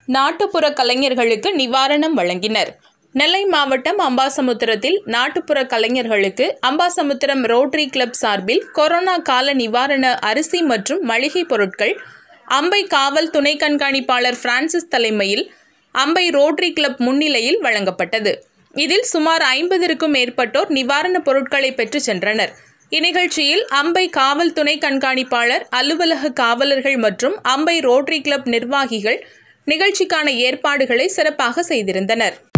நாட்டுப்புற கலைஞர்களுக்கு நிவாரணம் வழங்கினர் நெல்லை மாவட்டம் அம்பாசமுத்திரத்தில் நாட்டுப்புற கலைஞர்களுக்கு அம்பாசமுத்திரம் ரோட்டரி கிளப் சார்பில் கொரோனா கால நிவாரண அரிசி மற்றும் மளிகை பொருட்கள் அம்பை காவல் துணை கண்காணிப்பாளர் பிரான்சிஸ் தலைமையில் அம்பை ரோட்டரி கிளப் முன்னிலையில் வழங்கப்பட்டது இதில் சுமார் ஐம்பதிற்கும் மேற்பட்டோர் நிவாரணப் பொருட்களை பெற்று சென்றனர் இந்நிகழ்ச்சியில் அம்பை காவல் துணை கண்காணிப்பாளர் அலுவலக காவலர்கள் மற்றும் அம்பை ரோட்டரி கிளப் நிர்வாகிகள் நிகழ்ச்சிக்கான ஏற்பாடுகளை சிறப்பாக செய்திருந்தனர்